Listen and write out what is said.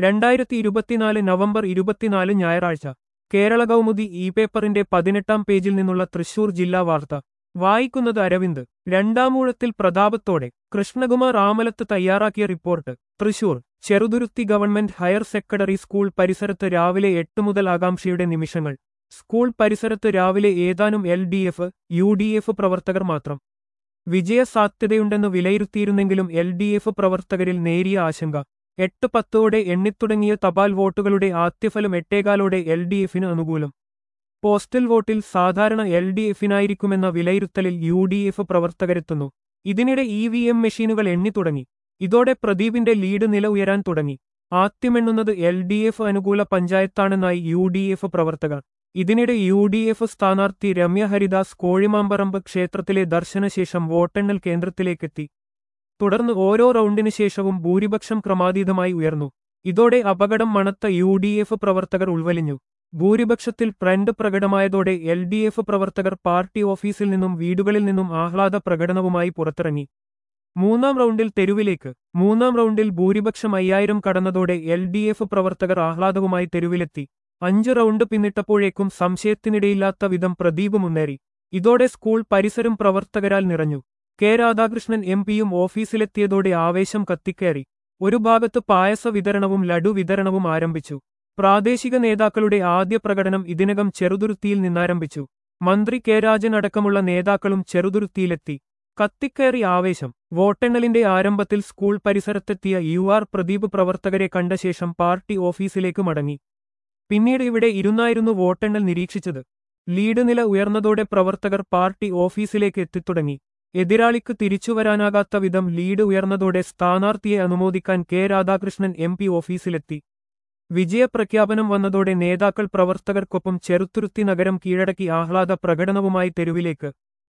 രണ്ടായിരത്തി ഇരുപത്തിനാല് നവംബർ ഇരുപത്തിനാല് ഞായറാഴ്ച കേരള കൗമുദി ഇ പേപ്പറിന്റെ പതിനെട്ടാം പേജിൽ നിന്നുള്ള തൃശൂർ ജില്ലാ വാർത്ത വായിക്കുന്നത് അരവിന്ദ് രണ്ടാമൂഴത്തിൽ പ്രതാപത്തോടെ കൃഷ്ണകുമാർ ആമലത്ത് തയ്യാറാക്കിയ report Thrissur Cheruthuruthy government higher secondary school പരിസരത്ത് രാവിലെ എട്ട് മുതൽ ആകാംക്ഷയുടെ നിമിഷങ്ങൾ സ്കൂൾ പരിസരത്ത് രാവിലെ ഏതാനും L D F U D F പ്രവർത്തകർ മാത്രം വിജയസാധ്യതയുണ്ടെന്ന് വിലയിരുത്തിയിരുന്നെങ്കിലും എൽ ഡി എഫ് പ്രവർത്തകരിൽ നേരിയ ആശങ്ക എട്ട് പത്തോടെ എണ്ണിത്തുടങ്ങിയ തപാൽ വോട്ടുകളുടെ ആദ്യഫലം എട്ടേകാലോടെ എൽ ഡി എഫിന് അനുകൂലം പോസ്റ്റൽ വോട്ടിൽ സാധാരണ എൽ ഡി എഫിനായിരിക്കുമെന്ന വിലയിരുത്തലിൽ യു ഡി എഫ് പ്രവർത്തകരെത്തുന്നു ഇതിനിടെ ഇ വി എം മെഷീനുകൾ എണ്ണിത്തുടങ്ങി ഇതോടെ പ്രദീപിന്റെ ലീഡ് നില ഉയരാൻ തുടങ്ങി ആദ്യമെണ്ണുന്നത് എൽ ഡി എഫ് അനുകൂല പഞ്ചായത്താണെന്നായി യു ഡി എഫ് പ്രവർത്തകർ ഇതിനിടെ യു ഡി എഫ് സ്ഥാനാർത്ഥി രമ്യ ഹരിദാസ് കോഴിമാമ്പറമ്പ് ക്ഷേത്രത്തിലെ ദർശനശേഷം വോട്ടെണ്ണൽ കേന്ദ്രത്തിലേക്കെത്തി തുടർന്ന് ഓരോ റൗണ്ടിനു ശേഷവും ഭൂരിപക്ഷം ക്രമാതീതമായി ഉയർന്നു ഇതോടെ അപകടം മണത്ത യു ഡി എഫ് പ്രവർത്തകർ ഉൾവലിഞ്ഞു ഭൂരിപക്ഷത്തിൽ ട്രെൻഡ് പ്രകടമായതോടെ എൽ ഡി എഫ് പ്രവർത്തകർ പാർട്ടി ഓഫീസിൽ നിന്നും വീടുകളിൽ നിന്നും ആഹ്ലാദ പ്രകടനവുമായി പുറത്തിറങ്ങി മൂന്നാം റൗണ്ടിൽ തെരുവിലേക്ക് മൂന്നാം റൗണ്ടിൽ ഭൂരിപക്ഷം അയ്യായിരം കടന്നതോടെ എൽ ഡി എഫ് പ്രവർത്തകർ ആഹ്ലാദവുമായി തെരുവിലെത്തി അഞ്ച് റൗണ്ട് പിന്നിട്ടപ്പോഴേക്കും സംശയത്തിനിടയില്ലാത്ത വിധം പ്രദീപ് മുന്നേറി ഇതോടെ സ്കൂൾ പരിസരം പ്രവർത്തകരാൽ നിറഞ്ഞു കെ രാധാകൃഷ്ണൻ എം പിയും ഓഫീസിലെത്തിയതോടെ ആവേശം കത്തിക്കയറി ഒരു ഭാഗത്ത് പായസ വിതരണവും ലഡു വിതരണവും ആരംഭിച്ചു പ്രാദേശിക നേതാക്കളുടെ ആദ്യ പ്രകടനം ഇതിനകം ചെറുതുരുത്തിയിൽ നിന്നാരംഭിച്ചു മന്ത്രി കെ രാജൻ അടക്കമുള്ള നേതാക്കളും ചെറുതുരുത്തിയിലെത്തി കത്തിക്കയറി ആവേശം വോട്ടെണ്ണലിന്റെ ആരംഭത്തിൽ സ്കൂൾ പരിസരത്തെത്തിയ യു ആർ പ്രദീപ് പ്രവർത്തകരെ കണ്ട ശേഷം പാർട്ടി ഓഫീസിലേക്ക് മടങ്ങി പിന്നീട് ഇവിടെ ഇരുന്നായിരുന്നു വോട്ടെണ്ണൽ നിരീക്ഷിച്ചത് ലീഡ് നില ഉയർന്നതോടെ പ്രവർത്തകർ പാർട്ടി ഓഫീസിലേക്ക് എത്തിത്തുടങ്ങി എതിരാളിക്ക് തിരിച്ചുവരാനാകാത്ത വിധം ലീഡ് ഉയർന്നതോടെ സ്ഥാനാർത്ഥിയെ അനുമോദിക്കാൻ കെ രാധാകൃഷ്ണൻ എം പി ഓഫീസിലെത്തി വിജയപ്രഖ്യാപനം വന്നതോടെ നേതാക്കൾ പ്രവർത്തകർക്കൊപ്പം ചെറുത്തുരുത്തി നഗരം കീഴടക്കി ആഹ്ലാദ പ്രകടനവുമായി തെരുവിലേക്ക്